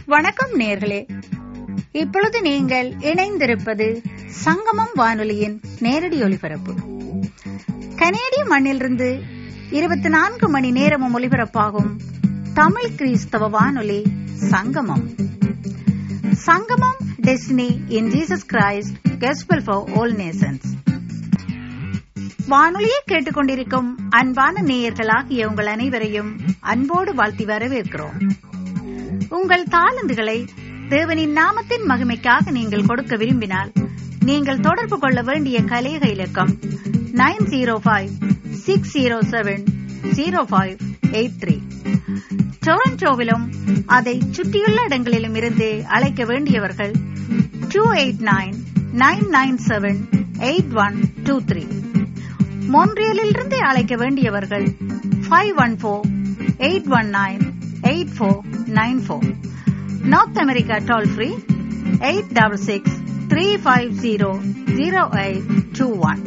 வணக்கம் நேர்களே இப்பொழுது நீங்கள் இணைந்திருப்பது சங்கமம் வானொலியின் நேரடி ஒலிபரப்பு கனேடிய மண்ணிலிருந்து இருபத்தி நான்கு மணி நேரமும் ஒலிபரப்பாகும் தமிழ் கிறிஸ்தவ வானொலி சங்கமம் சங்கமம் destiny in Jesus Christ gospel for all nations வானொலியை கேட்டுக்கொண்டிருக்கும் அன்பான நேயர்களாகிய உங்கள் அனைவரையும் அன்போடு வாழ்த்தி வரவேற்கிறோம் உங்கள் தாளந்துகளை தேவனின் நாமத்தின் மகிமைக்காக நீங்கள் கொடுக்க விரும்பினால் நீங்கள் தொடர்பு கொள்ள வேண்டிய கலேக இலக்கம் nine zero five six zero seven zero five eight three டொரண்டோவிலும் அதை சுற்றியுள்ள இடங்களிலும் இருந்து அழைக்க வேண்டியவர்கள் two eight nine nine nine seven eight one two three மோன்ட்ரியலிலிருந்து அழைக்க வேண்டியவர்கள் five one four eight one nine eight four nine four north America toll free eight double six three five zero zero eight two one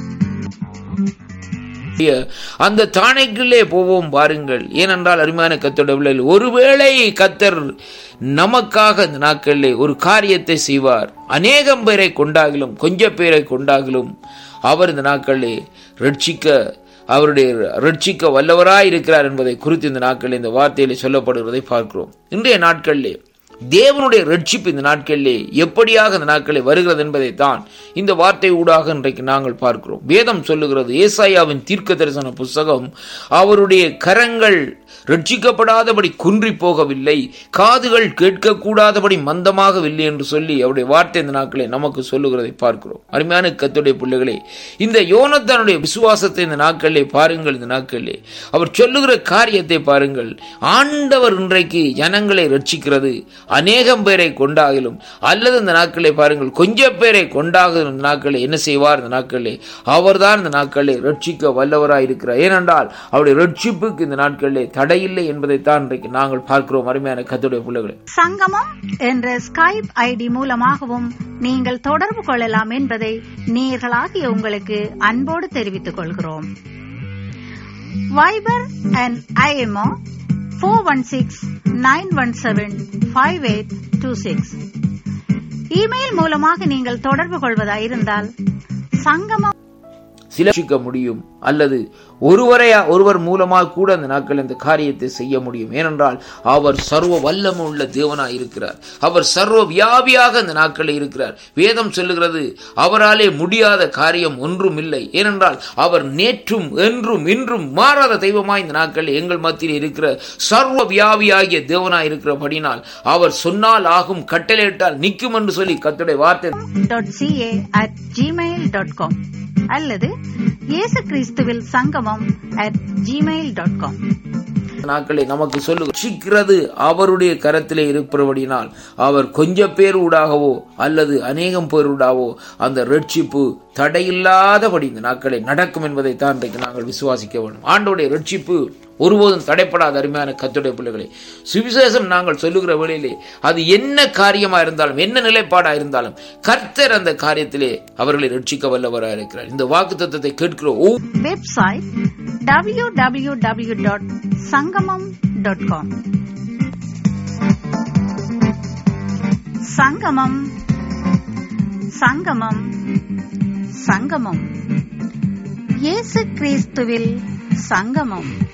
அந்த தானைக்குள்ளே போவோம் பாருங்கள் ஏனென்றால் அருமையான கத்தோட பிள்ளைகள் ஒருவேளை கத்தர் நமக்காக இந்த நாட்களிலே ஒரு காரியத்தை செய்வார் அநேகம் பேரை கொண்டாகலும் கொஞ்ச பேரை கொண்டாகலும் அவர் இந்த நாட்களிலே ரட்சிக்க அவருடைய ரட்சிக்க வல்லவராய் இருக்கிறார் என்பதை குறித்து இந்த நாட்களில் இந்த வார்த்தையிலே சொல்லப்படுவதை பார்க்கிறோம் இன்றைய நாட்களிலே தேவனுடைய ரட்சிப்பு இந்த நாட்களிலே எப்படியாக இந்த நாட்களில் வருகிறது என்பதை தான் இந்த வார்த்தை ஊடாக இன்றைக்கு நாங்கள் பார்க்கிறோம் வேதம் சொல்லுகிறது ஏசாயாவின் தீர்க்க தரிசன புஸ்தகம் அவருடைய கரங்கள் ரட்சிக்கப்படாதபடி குன்றி போகவில்லை காதுகள் கேட்கக்கூடாதபடி மந்தமாகவில்லை என்று சொல்லி அவருடைய வார்த்தை இந்த நாட்களை நமக்கு சொல்லுகிறதை பார்க்கிறோம் அருமையான கத்துடைய பிள்ளைகளே இந்த யோனத்தானுடைய விசுவாசத்தை இந்த நாட்களிலே பாருங்கள் இந்த நாட்களிலே அவர் சொல்லுகிற காரியத்தை பாருங்கள் ஆண்டவர் இன்றைக்கு ஜனங்களை ரட்சிக்கிறது அநேகம் பேரை கொண்டாகலும் அல்லது இந்த நாட்களை பாருங்கள் கொஞ்சம் பேரை கொண்டாகும் இந்த நாட்களை என்ன செய்வார் இந்த நாட்களே அவர்தான் இந்த நாட்களை ரட்சிக்க வல்லவராய் இருக்கிறார் ஏனென்றால் அவருடைய ரட்சிப்புக்கு இந்த நாட்களிலே தடையில்லை என்பதைத்தான் இன்றைக்கு நாங்கள் பார்க்கிறோம் அருமையான கத்துடைய பிள்ளைகளை சங்கமம் என்ற ஸ்கைப் ஐடி மூலமாகவும் நீங்கள் தொடர்பு கொள்ளலாம் என்பதை நேர்களாகிய உங்களுக்கு அன்போடு தெரிவித்துக் கொள்கிறோம் Viber and IMO four one six nine one seven five eight two six email மூலமாக நீங்கள் தொடர்பு கொள்வதாயிருந்தால் சங்கமம் சிலட்சிக்க முடியும் அல்லது ஒருவரை ஒருவர் மூலமாக கூட அந்த நாட்கள் இந்த காரியத்தை செய்ய முடியும் ஏனென்றால் அவர் சர்வ வல்லமை உள்ள தேவனாய் இருக்கிறார் அவர் சர்வ வியாபியாக இந்த நாட்களில் இருக்கிறார் வேதம் சொல்லுகிறது அவராலே முடியாத காரியம் ஒன்றும் இல்லை ஏனென்றால் அவர் நேற்றும் என்றும் இன்றும் மாறாத தெய்வமாய் இந்த நாட்களில் எங்கள் மத்தியில் இருக்கிற சர்வ வியாபியாகிய தேவனாய் இருக்கிறபடினால் அவர் சொன்னால் ஆகும் கட்டளையிட்டால் நிற்கும் என்று சொல்லி கத்துடைய வார்த்தை dot CA at Gmail dot com அல்லது இயேசு கிறிஸ்துவில் சங்கமம் அட் ஜிமெயில் டாட் காம் நாட்களை நமக்கு சொல்லு ரட்சிக்கிறது அவருடைய கரத்திலே இருப்பபடினால் அவர் கொஞ்ச பேர் ஊடாகவோ அல்லது அநேகம் பேர் ஊடாகவோ அந்த ரட்சிப்பு தடையில்லாதபடி இந்த நாட்களை நடக்கும் என்பதை தான் இன்றைக்கு நாங்கள் விசுவாசிக்க வேண்டும் ஆண்டோடைய ரட்சிப்பு ஒருபோதும் தடைப்படாத அருமையான கத்துடைய பிள்ளைகளை சுவிசேஷம் நாங்கள் சொல்லுகிற வேளையிலே அது என்ன காரியமா இருந்தாலும் என்ன நிலைப்பாடா இருந்தாலும் கர்த்தர் அந்த காரியத்திலே அவர்களை ரட்சிக்க வல்லவராக இருக்கிறார் இந்த வாக்கு தத்துவத்தை கேட்கிற ஒவ்வொரு website W W W dot Sangamam dot com Sangamam Sangamam சங்கமம் இயேசு கிறிஸ்துவில் சங்கமம்